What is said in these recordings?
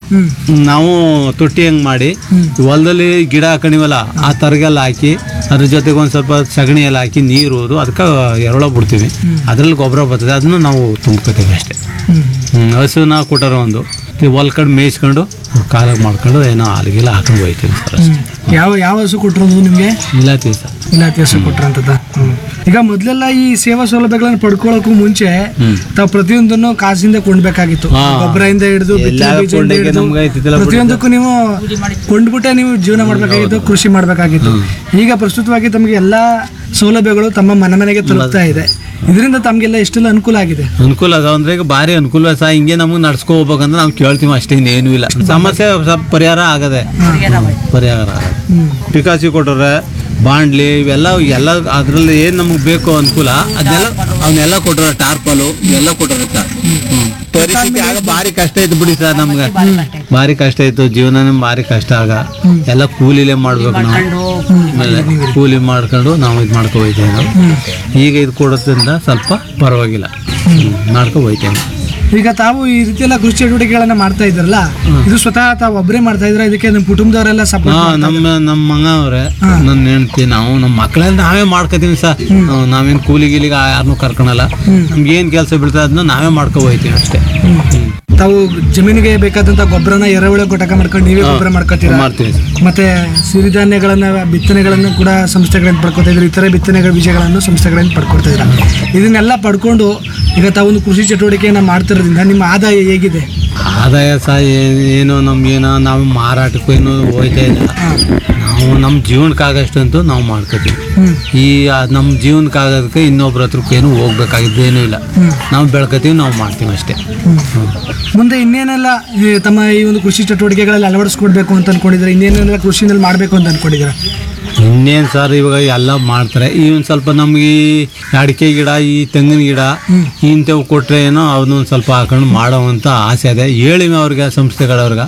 ಹ್ಮ್ ನಾವು ತೊಟ್ಟಿ ಹೆಂಗ್ ಮಾಡಿ ಹೊಲದಲ್ಲಿ ಗಿಡ ಹಾಕೊಂಡಿವಲ್ಲ ಆ ತರಗೆಲ್ಲ ಹಾಕಿ ಅದ್ರ ಜೊತೆಗೆ ಒಂದು ಸ್ವಲ್ಪ ಸಗಣಿ ಎಲ್ಲ ಹಾಕಿ ನೀರು ಹೋದು ಅದಕ್ಕೆ ಎರೆಹುಳ ಬಿಡ್ತೀವಿ ಅದ್ರಲ್ಲಿ ಗೊಬ್ಬರ ಬರ್ತದೆ ಅದನ್ನ ನಾವು ತುಂಬ್ಕೋತೀವಿ ಅಷ್ಟೇ ಹ್ಮ್ ಹ್ಮ್, ಹಸುನ ಕೊಟ್ಟಾರ ಒಂದು ಈ ಹೊಲ್ ಕಡೆ ಮೇಯಿಸ್ಕೊಂಡು ಕಾಲಾಗಿ ಮಾಡ್ಕೊಂಡು ಏನೋ ಹಾಲಿಗೆಲ್ಲ ಹಾಕೊಂಡು ಹೋಯ್ತೀವಿ ಸರ್ ಅಷ್ಟೇ ಯಾವ ಯಾವ ಹಸು ಕೊಟ್ಟಿರೋದು ನಿಮಗೆ ಇಲ್ಲಾತೀವಿ ಸರ್ ಇಲಾಖೆ ಹಸು ಕೊಟ್ರಂತದ ಈಗ ಮೊದಲೆಲ್ಲ ಈ ಸೇವಾ ಸೌಲಭ್ಯಗಳನ್ನು ಪಡ್ಕೊಳ್ಳೋಕ್ಕೂ ಮುಂಚೆ ಹ್ಮ್. ತಾವು ಪ್ರತಿಯೊಂದನ್ನು ಕಾಸಿಂದ ಕೊಂಡ್ಬೇಕಾಗಿತ್ತು ಹಾ. ಗೊಬ್ಬರದಿಂದ ಹಿಡಿದು ಎಲ್ಲ ಕೊಂಡೋಗಿ ನಮ್ಗೆ ಆಯ್ತಿದ್ದಲ್ಲ ಬಿಡು. ಪ್ರತಿಯೊಂದಕ್ಕೂ ನೀವು ಕೊಂಡ್ಬಿಟ್ಟೆ ನೀವು ಜೀವನ ಮಾಡಬೇಕಾಗಿತ್ತು ಕೃಷಿ ಮಾಡಬೇಕಾಗಿತ್ತು ಈಗ ಪ್ರಸ್ತುತವಾಗಿ ತಮಗೆ ಎಲ್ಲಾ ಸೌಲಭ್ಯಗಳು ತಮ್ಮ ಮನೆ ಮನೆಗೆ ತಲುಪ್ತಾ ಇದೆ ಇದರಿಂದ ತಮಗೆಲ್ಲ ಎಷ್ಟೆಲ್ಲ ಅನುಕೂಲ ಆಗಿದೆ ಅನುಕೂಲ ಅದ ಅಂದ್ರೆ ಈಗ ಭಾರಿ ಅನುಕೂಲ ಸಹ ಹಿಂಗೆ ನಮಗೆ ನಡ್ಸ್ಕೊ ಹೋಗ್ಬೇಕಂದ್ರೆ ನಾವು ಕೇಳ್ತೀವಿ ಅಷ್ಟೇ ಇನ್ನೇನು ಇಲ್ಲ ಸಮಸ್ಯೆ ಸ್ವಲ್ಪ ಪರಿಹಾರ ಆಗದೆ ಪರಿಹಾರ ಆಗದೆ ಹ್ಮ್ ಪಿಕಾಸಿ ಕೊಟ್ಟರೆ ಬಾಂಡ್ಲಿ ಇವೆಲ್ಲ ಎಲ್ಲ ಅದ್ರಲ್ಲಿ ಏನು ನಮಗೆ ಬೇಕು ಅನುಕೂಲ ಅದನ್ನೆಲ್ಲ ಅವನ್ನೆಲ್ಲ ಕೊಟ್ಟರೆ ಟಾರ್ಪಲು ಇವೆಲ್ಲ ಕೊಟ್ಟರೆ ಸರ್ ಹ್ಮ್. ಪರಿಸ್ಥಿತಿ ಆಗ ಭಾರಿ ಕಷ್ಟ ಇತ್ತು ಬಿಡಿ ಸರ್ ನಮ್ಗೆ ಭಾರಿ ಕಷ್ಟ ಇತ್ತು ಜೀವನನೇ ಭಾರಿ ಕಷ್ಟ ಆಗ ಎಲ್ಲ ಕೂಲಿಲೇ ಮಾಡ್ಬೇಕು ನಾವು ಆಮೇಲೆ ಕೂಲಿ ಮಾಡ್ಕೊಂಡು ನಾವು ಇದು ಮಾಡ್ಕೊ ಹೋಯ್ತೇವೆ ನಾವು ಈಗ ಇದು ಕೊಡೋದ್ರಿಂದ ಸ್ವಲ್ಪ ಪರವಾಗಿಲ್ಲ ಹ್ಮ್. ಮಾಡ್ಕೊ ಹೋಯ್ತೇವೆ ಈಗ ತಾವು ಈ ರೀತಿ ಎಲ್ಲ ಕೃಷಿ ಚಟುವಟಿಕೆಗಳನ್ನ ಮಾಡ್ತಾ ಇದ್ರಲ್ಲ ಇದು ಸ್ವತಃ ತಾವು ಒಬ್ಬರೇ ಮಾಡ್ತಾ ಇದ್ರ ಇದಕ್ಕೆ ನಿಮ್ಮ ಕುಟುಂಬದವರೆಲ್ಲ ಹಾ ಸಪೋರ್ಟ್ ನಮ್ಮ ನಮ್ಮ ಮಗ ಅವ್ರೆ ನನ್ನ ಹೆಂಡ್ತಿ ನಾವು ನಮ್ಮ ಮಕ್ಕಳೆಲ್ಲ ನಾವೇ ಮಾಡ್ಕೋತೀವಿ ಸರ್ ನಾವೇನು ಕೂಲಿ ಗೀಲಿಗೆ ಯಾರನ್ನೂ ಕರ್ಕೊಳಲ್ಲ ನಮ್ಗೆ ಏನು ಕೆಲಸ ಬೀಳ್ತದೆ ಅದನ್ನ ನಾವೇ ಮಾಡ್ಕೊ ಹೋಯ್ತೀವಿ ಅಷ್ಟೇ ಹ್ಮ್. ತಾವು ಜಮೀನಿಗೆ ಬೇಕಾದಂತ ಗೊಬ್ಬರನ ಎರೆಹುಳ ಘಟಕ ಮಾಡ್ಕೊಂಡು ನೀವೇ ಗೊಬ್ಬರ ಮಾಡ್ಕೊತೀರಾ ಮಾಡ್ತೀವಿ ಸರ್. ಮತ್ತೆ ಸಿರಿಧಾನ್ಯಗಳನ್ನ ಬಿತ್ತನೆಗಳನ್ನು ಕೂಡ ಸಂಸ್ಥೆಗಳಿಂದ ಪಡ್ಕೊತಾ ಇದ್ರು ಇತರೆ ಬಿತ್ತನೆಗಳ ಬೀಜಗಳನ್ನು ಸಂಸ್ಥೆಗಳಿಂದ ಪಡ್ಕೊಳ್ತಾ ಇದ್ರ ಇದನ್ನೆಲ್ಲ ಪಡ್ಕೊಂಡು ಈಗ ತಾವೊಂದು ಕೃಷಿ ಚಟುವಟಿಕೆಯನ್ನ ಮಾಡ್ತಿರೋದ್ರಿಂದ ನಿಮ್ಮ ಆದಾಯ ಹೇಗಿದೆ ಆದಾಯ ಸಹ ಏ- ಏನು ನಮ್ಗೇನೋ ನಾವು ಮಾರಾಟಕ್ಕೂ ಏನು ಹೋಯ್ತಾ ಇಲ್ಲ ನಾವು ನಮ್ಮ ಜೀವನಕ್ಕಾಗಷ್ಟಂತೂ ನಾವು ಮಾಡ್ಕೋತೀವಿ ಹ್ಮ್ ಈ ಆ, ನಮ್ಮ ಜೀವನಕ್ಕಾಗೋದಕ್ಕೆ ಇನ್ನೊಬ್ರ ಹತ್ರಕ್ಕೆ ಏನು ಹೋಗ್ಬೇಕಾಗಿದ್ದು ಏನೂ ಇಲ್ಲ ನಾವು ಬೆಳ್ಕೊತೀವಿ ನಾವು ಮಾಡ್ತೀವಿ ಅಷ್ಟೇ ಹ್ಮ್. ಮುಂದೆ ಇನ್ನೇನೆಲ್ಲ ಈ ತಮ್ಮ ಈ ಒಂದು ಕೃಷಿ ಚಟುವಟಿಕೆಗಳಲ್ಲಿ ಅಳವಡಿಸ್ಕೊಡ್ಬೇಕು ಅಂತ ಅನ್ಕೊಂಡಿದ್ರೆ ಇನ್ನೇನೆಲ್ಲ ಕೃಷಿನಲ್ಲಿ ಮಾಡಬೇಕು ಅಂತ ಅನ್ಕೊಂಡಿದ್ದೀರಾ ಇನ್ನೇನು ಸರ್ ಇವಾಗ ಎಲ್ಲ ಮಾಡ್ತಾರೆ ಈ ಒಂದು ಸ್ವಲ್ಪ ನಮ್ಗೆ ಈ ಅಡಿಕೆ ಗಿಡ ಈ ತೆಂಗಿನ ಗಿಡ ಇಂಥವು ಕೊಟ್ಟರೆ ಏನೋ ಅವನ್ನೊಂದು ಸ್ವಲ್ಪ ಹಾಕೊಂಡು ಮಾಡೋವಂಥ ಆಸೆ ಇದೆ ಹೇಳಿವಿ ಅವ್ರಿಗೆ ಸಂಸ್ಥೆಗಳವ್ರಿಗೆ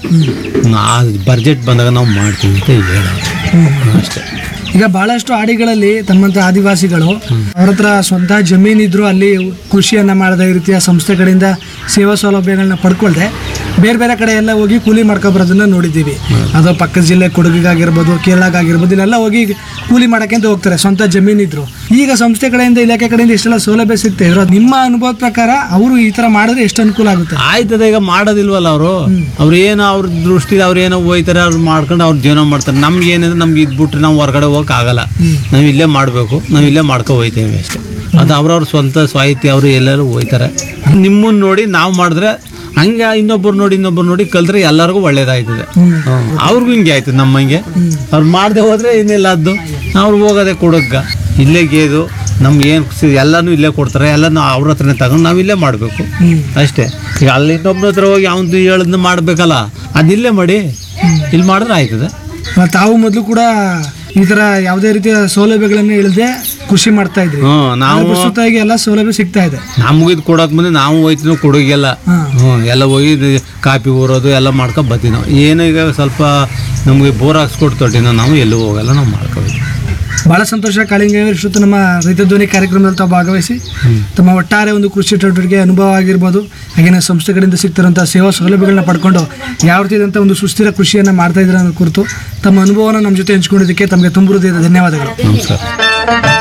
ಆ ಬಜೆಟ್ ಬಂದಾಗ ನಾವು ಮಾಡ್ತೀವಿ ಅಂತ ಹೇಳ ಅಷ್ಟೇ ಈಗ ಬಹಳಷ್ಟು ಹಾಡಿಗಳಲ್ಲಿ ತಮ್ಮಂತ ಆದಿವಾಸಿಗಳು ಅವ್ರ ಹತ್ರ ಸ್ವಂತ ಜಮೀನಿದ್ರು ಅಲ್ಲಿ ಕೃಷಿಯನ್ನ ಮಾಡದ ಈ ರೀತಿಯ ಸಂಸ್ಥೆಗಳಿಂದ ಸೇವಾ ಸೌಲಭ್ಯಗಳನ್ನ ಪಡ್ಕೊಳ್ದೆ ಬೇರೆ ಬೇರೆ ಕಡೆ ಎಲ್ಲ ಹೋಗಿ ಕೂಲಿ ಮಾಡ್ಕೊಬರೋದನ್ನ ನೋಡಿದ್ದೀವಿ ಅದು ಪಕ್ಕದ ಜಿಲ್ಲೆ ಕೊಡಗಿಗಾಗಿರ್ಬೋದು ಕೇರಳಗಾಗಿರ್ಬೋದು ಇಲ್ಲೆಲ್ಲ ಹೋಗಿ ಕೂಲಿ ಮಾಡಕ್ಕೆ ಅಂತ ಹೋಗ್ತಾರೆ ಸ್ವಂತ ಜಮೀನಿದ್ರು ಈಗ ಸಂಸ್ಥೆ ಕಡೆಯಿಂದ ಇಲಾಖೆ ಕಡೆಯಿಂದ ಇಷ್ಟೆಲ್ಲ ಸೌಲಭ್ಯ ಸಿಗ್ತಾ ಇದ್ರು ನಿಮ್ಮ ಅನುಭವದ ಪ್ರಕಾರ ಅವರು ಈ ತರ ಮಾಡಿದ್ರೆ ಎಷ್ಟು ಅನುಕೂಲ ಆಗುತ್ತೆ ಆಯ್ತದ ಈಗ ಮಾಡೋದಿಲ್ವಲ್ಲ ಅವರು ಅವ್ರು ಏನೋ ಅವ್ರ ದೃಷ್ಟಿ ಅವ್ರು ಏನೋ ಹೋಯ್ತಾರೆ ಅವ್ರು ಮಾಡ್ಕೊಂಡು ಅವ್ರ ಜೀವನ ಮಾಡ್ತಾರೆ ನಮ್ಗೆ ಏನಿದೆ ನಮ್ಗೆ ಇದ್ಬಿಟ್ರೆ ನಾವು ಹೊರಗಡೆ ಹೋಗಕ್ ಆಗಲ್ಲ ನಾವು ಇಲ್ಲೇ ಮಾಡಬೇಕು ನಾವು ಇಲ್ಲೇ ಮಾಡ್ಕೊ ಹೋಯ್ತೇವೆ ಅಷ್ಟೇ ಅದು ಅವ್ರವ್ರ ಸ್ವಂತ ಸ್ವಾಹಿತಿ ಅವರು ಎಲ್ಲರೂ ಹೋಯ್ತಾರೆ ನಿಮ್ಮನ್ನ ನೋಡಿ ನಾವು ಮಾಡಿದ್ರೆ ಹಂಗೆ ಇನ್ನೊಬ್ಬರು ನೋಡಿ ಇನ್ನೊಬ್ಬರು ನೋಡಿ ಕಲ್ತ್ರೆ ಎಲ್ಲರಿಗೂ ಒಳ್ಳೇದಾಯ್ತದೆ ಹ್ಮ್. ಅವ್ರಿಗೂ ಹಿಂಗೆ ಆಯ್ತದೆ ನಮ್ಮಂಗೆ ಅವ್ರು ಮಾಡದೆ ಹೋದ್ರೆ ಏನಿಲ್ಲ ಅದು ಅವ್ರು ಹೋಗೋದೆ ಕೊಡೋಕ್ಕ ಇಲ್ಲೇ ಗೇದು ನಮ್ಗೆ ಏನು ಎಲ್ಲನೂ ಇಲ್ಲೇ ಕೊಡ್ತಾರೆ ಎಲ್ಲನೂ ಅವ್ರ ಹತ್ರನೇ ತಗೊಂಡು ನಾವು ಇಲ್ಲೇ ಮಾಡಬೇಕು ಅಷ್ಟೇ ಈಗ ಅಲ್ಲಿ ಇನ್ನೊಬ್ಬನ ಹತ್ರ ಹೋಗಿ ಅವನು ಹೇಳದ್ನ ಮಾಡಬೇಕಲ್ಲ ಅದು ಇಲ್ಲೇ ಮಾಡಿ ಇಲ್ಲಿ ಮಾಡಿದ್ರೆ ಆಯ್ತದೆ ಆ, ತಾವು ಮೊದಲು ಕೂಡ ಈ ತರ ಯಾವುದೇ ರೀತಿಯ ಸೌಲಭ್ಯಗಳನ್ನ ಇಲ್ಲದೆ ಕೃಷಿ ಮಾಡ್ತಾ ಇದ್ರಿ ಹ್ಞೂ ನಾವು ಪ್ರಸ್ತುತವಾಗಿ ಎಲ್ಲ ಸೌಲಭ್ಯ ಸಿಗ್ತಾ ಇದೆ ನಮಗೂ ಇದು ಕೊಡೋಕೆ ಮುಂದೆ ನಾವು ಹೋಯ್ತೀವಿ ಕೊಡೋಗೆಲ್ಲ ಹಾ. ಹ್ಞೂ ಎಲ್ಲ ಹೋಗಿ ಇದು ಕಾಪಿ ಊರೋದು ಎಲ್ಲ ಮಾಡ್ಕೊಂಡು ಬರ್ತೀವಿ ನಾವು ಏನು ಈಗ ಸ್ವಲ್ಪ ನಮಗೆ ಬೋರ್ ಹಾಕ್ಸ್ಕೊಡ್ತೊಟ್ಟಿನ ನಾವು ಎಲ್ಲೂ ಹೋಗಲ್ಲ ನಾವು ಮಾಡ್ಕೋಬೇಕು ಬಹಳ ಸಂತೋಷ ಕಾಳಿಂಗ ಇಷ್ಟೊತ್ತು ನಮ್ಮ ರೈತ ಧ್ವನಿ ಕಾರ್ಯಕ್ರಮದಲ್ಲಿ ತಾವು ಭಾಗವಹಿಸಿ ತಮ್ಮ ಒಟ್ಟಾರೆ ಒಂದು ಕೃಷಿ ಚಟುವಟಿಕೆ ಅನುಭವ ಆಗಿರ್ಬೋದು ಹಾಗೇನೆ ಸಂಸ್ಥೆಗಳಿಂದ ಸಿಗ್ತಿರುವಂಥ ಸೇವಾ ಸೌಲಭ್ಯಗಳನ್ನ ಪಡ್ಕೊಂಡು ಯಾವ ರೀತಿಯಾದಂಥ ಒಂದು ಸುಸ್ಥಿರ ಕೃಷಿಯನ್ನು ಮಾಡ್ತಾ ಇದ್ದೀರ ಅನ್ನೋ ಕುರಿತು ತಮ್ಮ ಅನುಭವನ ನಮ್ಮ ಜೊತೆ ಹಂಚ್ಕೊಂಡಿದ್ದಕ್ಕೆ ತಮಗೆ ತುಂಬ ಹೃದಯದ ಧನ್ಯವಾದಗಳು ನಮಸ್ಕಾರ